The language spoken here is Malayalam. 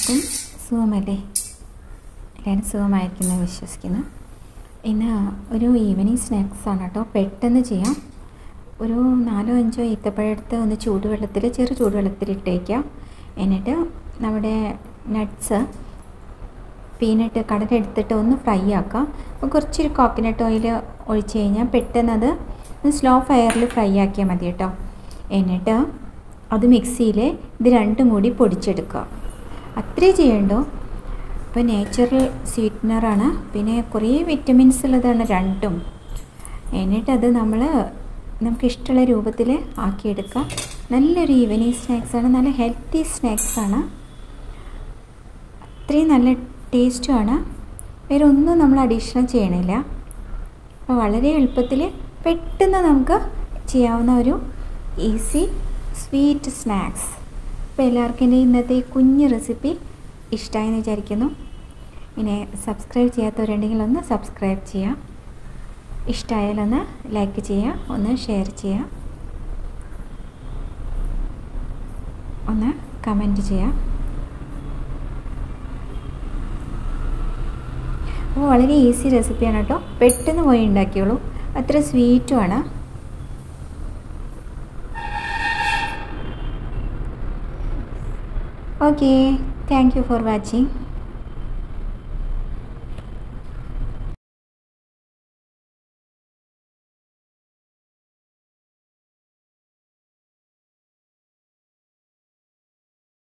എല്ലാവർക്കും സുഖമല്ലേ എല്ലാവരും സുഖമായിരിക്കുന്നു വിശ്വസിക്കുന്നു ഇന്ന് ഒരു ഈവനിങ് സ്നാക്സ് ആണ് കേട്ടോ പെട്ടെന്ന് ചെയ്യാം ഒരു നാലോ അഞ്ചോ ഈത്തപ്പഴെടുത്ത് ഒന്ന് ചൂടുവെള്ളത്തിൽ ചെറു ചൂടുവെള്ളത്തിൽ ഇട്ടേക്കാം എന്നിട്ട് നമ്മുടെ നട്ട്സ് പീനട്ട് കടലെടുത്തിട്ട് ഒന്ന് ഫ്രൈ ആക്കാം അപ്പോൾ കുറച്ചൊരു കോക്കനട്ട് ഓയിൽ ഒഴിച്ച് കഴിഞ്ഞാൽ പെട്ടെന്ന് അത് സ്ലോ ഫയറിൽ ഫ്രൈ ആക്കിയാൽ മതി കേട്ടോ എന്നിട്ട് അത് മിക്സിയിൽ ഇത് രണ്ടും കൂടി പൊടിച്ചെടുക്കുക അത്രേ ചെയ്യണ്ടോ ഇപ്പോൾ നേച്ചുറൽ സ്വീറ്റ്നറാണ് പിന്നെ കുറേ വിറ്റമിൻസ് ഉള്ളതാണ് രണ്ടും എന്നിട്ടത് നമ്മൾ നമുക്ക് ഇഷ്ടമുള്ള രൂപത്തിൽ ആക്കിയെടുക്കാം നല്ലൊരു ഈവനിങ് സ്നാക്സാണ് നല്ല ഹെൽത്തി സ്നാക്സാണ് അത്രയും നല്ല ടേസ്റ്റുമാണ് വേറെ ഒന്നും നമ്മൾ അഡീഷണൽ ചെയ്യണില്ല അപ്പോൾ വളരെ എളുപ്പത്തിൽ പെട്ടെന്ന് നമുക്ക് ചെയ്യാവുന്ന ഒരു ഈസി സ്വീറ്റ് സ്നാക്സ് അപ്പോൾ എല്ലാവർക്കും എൻ്റെ ഇന്നത്തെ കുഞ്ഞ് റെസിപ്പി ഇഷ്ടമായെന്ന് വിചാരിക്കുന്നു പിന്നെ സബ്സ്ക്രൈബ് ചെയ്യാത്തവരുണ്ടെങ്കിൽ ഒന്ന് സബ്സ്ക്രൈബ് ചെയ്യുക ഇഷ്ടമായാലൊന്ന് ലൈക്ക് ചെയ്യുക ഒന്ന് ഷെയർ ചെയ്യുക ഒന്ന് കമൻറ്റ് ചെയ്യുക അപ്പോൾ വളരെ ഈസി റെസിപ്പിയാണ് കേട്ടോ പെട്ടെന്ന് പോയി ഉണ്ടാക്കിയോളൂ അത്ര സ്വീറ്റുമാണ് okay thank you for watching